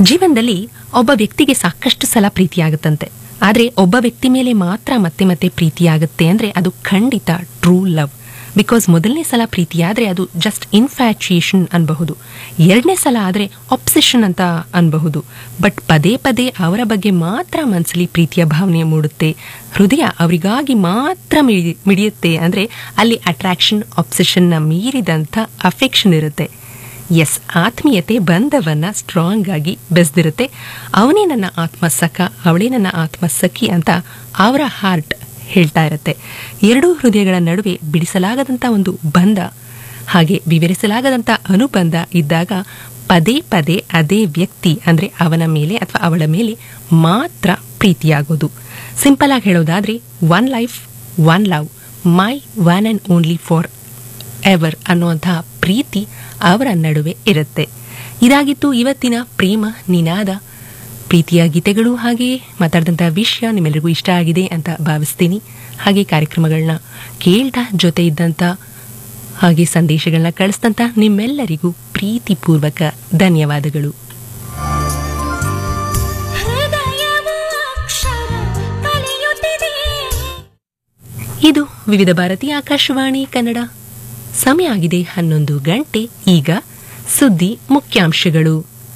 ಜೀವನದಲ್ಲಿ ಒಬ್ಬ ವ್ಯಕ್ತಿಗೆ ಸಾಕಷ್ಟು ಸಲ ಪ್ರೀತಿಯಾಗುತ್ತಂತೆ ಆದರೆ ಒಬ್ಬ ವ್ಯಕ್ತಿ ಮೇಲೆ ಮಾತ್ರ ಮತ್ತೆ ಮತ್ತೆ ಪ್ರೀತಿಯಾಗುತ್ತೆ ಅಂದ್ರೆ ಅದು ಖಂಡಿತ ಟ್ರೂ ಲವ್ ಬಿಕಾಸ್ ಮೊದಲನೇ ಸಲ ಪ್ರೀತಿಯಾದ್ರೆ ಅದು ಜಸ್ಟ್ ಇನ್ಫ್ಯಾಚುಯೇಷನ್ ಅನ್ಬಹುದು ಎರಡನೇ ಸಲ ಆದರೆ ಒಬ್ಸೆಷನ್ ಅಂತ ಅನ್ಬಹುದು ಬಟ್ ಪದೇ ಪದೇ ಅವರ ಬಗ್ಗೆ ಮಾತ್ರ ಮನಸ್ಸಲ್ಲಿ ಪ್ರೀತಿಯ ಭಾವನೆ ಮೂಡುತ್ತೆ ಹೃದಯ ಅವರಿಗಾಗಿ ಮಾತ್ರ ಮಿಡಿ ಮಿಡಿಯುತ್ತೆ ಅಂದ್ರೆ ಅಲ್ಲಿ ಅಟ್ರಾಕ್ಷನ್ ಒಬ್ಸೆಷನ್ನ ಮೀರಿದಂಥ ಅಫೆಕ್ಷನ್ ಇರುತ್ತೆ ಎಸ್ ಆತ್ಮೀಯತೆ ಬಂಧವನ್ನ ಸ್ಟ್ರಾಂಗ್ ಆಗಿ ಬೆಳೆದಿರುತ್ತೆ ಅವನೇ ನನ್ನ ಆತ್ಮ ಸಖ ಅವಳೇ ನನ್ನ ಆತ್ಮ ಸಖಿ ಅಂತ ಅವರ ಹಾರ್ಟ್ ಹೇಳ್ತಾ ಇರುತ್ತೆ ಎರಡೂ ಹೃದಯಗಳ ನಡುವೆ ಬಿಡಿಸಲಾಗದಂಥ ಒಂದು ಬಂಧ ಹಾಗೆ ವಿವರಿಸಲಾಗದಂಥ ಅನುಬಂಧ ಇದ್ದಾಗ ಪದೇ ಪದೇ ಅದೇ ವ್ಯಕ್ತಿ ಅಂದ್ರೆ ಅವನ ಮೇಲೆ ಅಥವಾ ಅವಳ ಮೇಲೆ ಮಾತ್ರ ಪ್ರೀತಿಯಾಗೋದು ಸಿಂಪಲ್ ಆಗಿ ಹೇಳೋದಾದ್ರೆ one life one love my one and only forever ಅನ್ನುವಂತಹ ಪ್ರೀತಿ ಅವರ ನಡುವೆ ಇರುತ್ತೆ ಇದಾಗಿತ್ತು ಇವತ್ತಿನ ಪ್ರೇಮ ನಿನಾದ ಪ್ರೀತಿಯ ಗೀತೆಗಳು ಹಾಗೆಯೇ ಮಾತಾಡಿದಂಥ ವಿಷಯ ನಿಮ್ಮೆಲ್ಲರಿಗೂ ಇಷ್ಟ ಆಗಿದೆ ಅಂತ ಭಾವಿಸ್ತೀನಿ ಹಾಗೆ ಕಾರ್ಯಕ್ರಮಗಳನ್ನ ಕೇಳ್ತಾ ಜೊತೆ ಇದ್ದಂಥ ಹಾಗೆ ಸಂದೇಶಗಳನ್ನ ಕಳಿಸಿದಂಥ ನಿಮ್ಮೆಲ್ಲರಿಗೂ ಪ್ರೀತಿಪೂರ್ವಕ ಧನ್ಯವಾದಗಳು ಹೃದಯವು ಅಕ್ಷರ ಕಲಿಯುತ್ತಿದೆ ಇದು ವಿವಿಧ ಭಾರತಿ ಆಕಾಶವಾಣಿ ಕನ್ನಡ ಸಮಯ ಆಗಿದೆ ಹನ್ನೊಂದು ಗಂಟೆ ಈಗ ಸುದ್ದಿ ಮುಖ್ಯಾಂಶಗಳು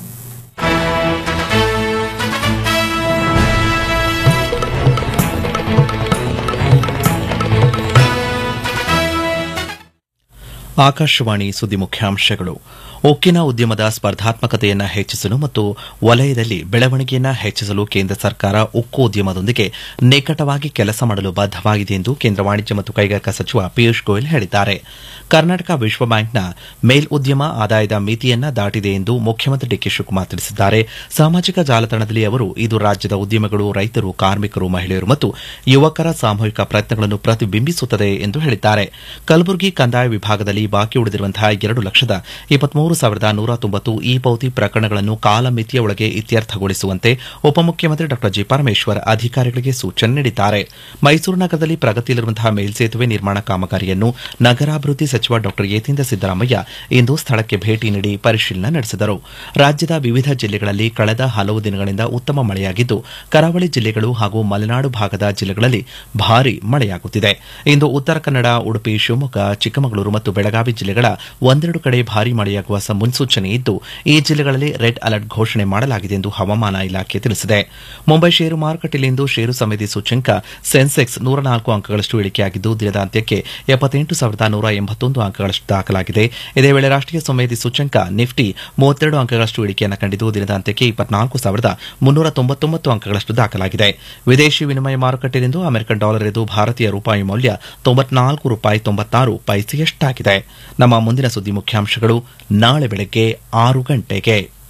ಆಕಾಶವಾಣಿ ಸುದ್ದಿ ಮುಖ್ಯಾಂಶಗಳು ಉಕ್ಕಿನ ಉದ್ಯಮದ ಸ್ಪರ್ಧಾತ್ಮಕತೆಯನ್ನು ಹೆಚ್ಚಿಸಲು ಮತ್ತು ವಲಯದಲ್ಲಿ ಬೆಳವಣಿಗೆಯನ್ನು ಹೆಚ್ಚಿಸಲು ಕೇಂದ್ರ ಸರ್ಕಾರ ಉಕ್ಕು ಉದ್ಯಮದೊಂದಿಗೆ ನಿಕಟವಾಗಿ ಕೆಲಸ ಮಾಡಲು ಬದ್ದವಾಗಿದೆ ಎಂದು ಕೇಂದ್ರ ವಾಣಿಜ್ಯ ಮತ್ತು ಕೈಗಾರಿಕಾ ಸಚಿವ ಪಿಯೂಷ್ ಗೋಯಲ್ ಹೇಳಿದ್ದಾರೆ ಕರ್ನಾಟಕ ವಿಶ್ವ ಬ್ಯಾಂಕ್ನ ಮೇಲ್ ಉದ್ಯಮ ಆದಾಯದ ಮಿತಿಯನ್ನ ದಾಟಿದೆ ಎಂದು ಮುಖ್ಯಮಂತ್ರಿ ಡಿಕೆ ಶಿವಕುಮಾರ್ ತಿಳಿಸಿದ್ದಾರೆ ಸಾಮಾಜಿಕ ಜಾಲತಾಣದಲ್ಲಿ ಅವರು ಇದು ರಾಜ್ಯದ ಉದ್ಯಮಗಳು ರೈತರು ಕಾರ್ಮಿಕರು ಮಹಿಳೆಯರು ಮತ್ತು ಯುವಕರ ಸಾಮೂಹಿಕ ಪ್ರಯತ್ನಗಳನ್ನು ಪ್ರತಿಬಿಂಬಿಸುತ್ತದೆ ಎಂದು ಹೇಳಿದ್ದಾರೆ ಕಲಬುರಗಿ ಕಂದಾಯ ವಿಭಾಗದಲ್ಲಿ ಬಾಕಿ ಉಳಿದಿರುವಂತಹ ಎರಡು ಲಕ್ಷದ ಇಪ್ಪತ್ಮೂರು ಸಾವಿರದ ನೂರ ತೊಂಬತ್ತು ಇ ಪೌತಿ ಪ್ರಕರಣಗಳನ್ನು ಕಾಲಮಿತಿಯ ಒಳಗೆ ಇತ್ಯರ್ಥಗೊಳಿಸುವಂತೆ ಉಪಮುಖ್ಯಮಂತ್ರಿ ಡಾ ಜಿ ಪರಮೇಶ್ವರ್ ಅಧಿಕಾರಿಗಳಿಗೆ ಸೂಚನೆ ನೀಡಿದ್ದಾರೆ ಮೈಸೂರು ನಗರದಲ್ಲಿ ಪ್ರಗತಿಯಲ್ಲಿರುವಂತಹ ಮೇಲ್ಸೇತುವೆ ನಿರ್ಮಾಣ ಕಾಮಗಾರಿಯನ್ನು ನಗರಾಭಿವೃದ್ಧಿ ಸಚಿವ ಡಾ ಯತೀಂದ್ರ ಸಿದ್ದರಾಮಯ್ಯ ಇಂದು ಸ್ಥಳಕ್ಕೆ ಭೇಟಿ ನೀಡಿ ಪರಿಶೀಲನೆ ನಡೆಸಿದರು ರಾಜ್ಯದ ವಿವಿಧ ಜಿಲ್ಲೆಗಳಲ್ಲಿ ಕಳೆದ ಹಲವು ದಿನಗಳಿಂದ ಉತ್ತಮ ಮಳೆಯಾಗಿದ್ದು ಕರಾವಳಿ ಜಿಲ್ಲೆಗಳು ಹಾಗೂ ಮಲೆನಾಡು ಭಾಗದ ಜಿಲ್ಲೆಗಳಲ್ಲಿ ಭಾರೀ ಮಳೆಯಾಗುತ್ತಿದೆ ಇಂದು ಉತ್ತರ ಕನ್ನಡ ಉಡುಪಿ ಶಿವಮೊಗ್ಗ ಚಿಕ್ಕಮಗಳೂರು ಮತ್ತು ಬೆಳಗಾವಿ ಜಿಲ್ಲೆಗಳ ಒಂದೆರಡು ಕಡೆ ಭಾರೀ ಮಳೆಯಾಗುವ ಸ- ಮುನ್ಸೂಚನೆ ಇದ್ದು ಈ ಜಿಲ್ಲೆಗಳಲ್ಲಿ ರೆಡ್ ಅಲರ್ಟ್ ಘೋಷಣೆ ಮಾಡಲಾಗಿದೆ ಎಂದು ಹವಾಮಾನ ಇಲಾಖೆ ತಿಳಿಸಿದೆ ಮುಂಬೈ ಷೇರು ಮಾರುಕಟ್ಟೆಯಲ್ಲಿಂದು ಷೇರು ಸಮಿತಿ ಸೂಚ್ಯಂಕ ಸೆನ್ಸೆಕ್ಸ್ ನೂರ ನಾಲ್ಕು ಅಂಕಗಳಷ್ಟು ಇಳಿಕೆಯಾಗಿದ್ದು ದಿನದ ಅಂತ್ಯಕ್ಕೆ ಎಪ್ಪತ್ತೆಂಟು ಸಾವಿರದ ನೂರ ಎಂಬತ್ತೊಂದು ಅಂಕಗಳಷ್ಟು ದಾಖಲಾಗಿದೆ ಇದೇ ವೇಳೆ ರಾಷ್ಟ್ರೀಯ ಸಮಿತಿ ಸೂಚ್ಯಂಕ ನಿಫ್ಟಿ ಮೂವತ್ತೆರಡು ಅಂಕಗಳಷ್ಟು ಇಳಿಕೆಯನ್ನು ಕಂಡಿದ್ದು ದಿನದ ಅಂತ್ಯಕ್ಕೆ ಇಪ್ಪತ್ನಾಲ್ಕು ಸಾವಿರದ ಮುನ್ನೂರ ತೊಂಬತ್ತೊಂಬತ್ತು ಅಂಕಗಳಷ್ಟು ದಾಖಲಾಗಿದೆ ವಿದೇಶಿ ವಿನಿಮಯ ಮಾರುಕಟ್ಟೆಯಲ್ಲಿಂದು ಅಮೆರಿಕನ್ ಡಾಲರ್ ಎದು ಭಾರತೀಯ ರೂಪಾಯಿ ಮೌಲ್ಯ ತೊಂಬತ್ನಾಲ್ಕು ರೂಪಾಯಿ ತೊಂಬತ್ತಾರು ಪೈಸೆಯಷ್ಟಾಗಿದೆ ನಮ್ಮ ಮುಂದಿನ ಸುದ್ದಿ ಮುಖ್ಯಾಂಶಗಳು ನಾಳೆ ಬೆಳಗ್ಗೆ ಆರು ಗಂಟೆಗೆ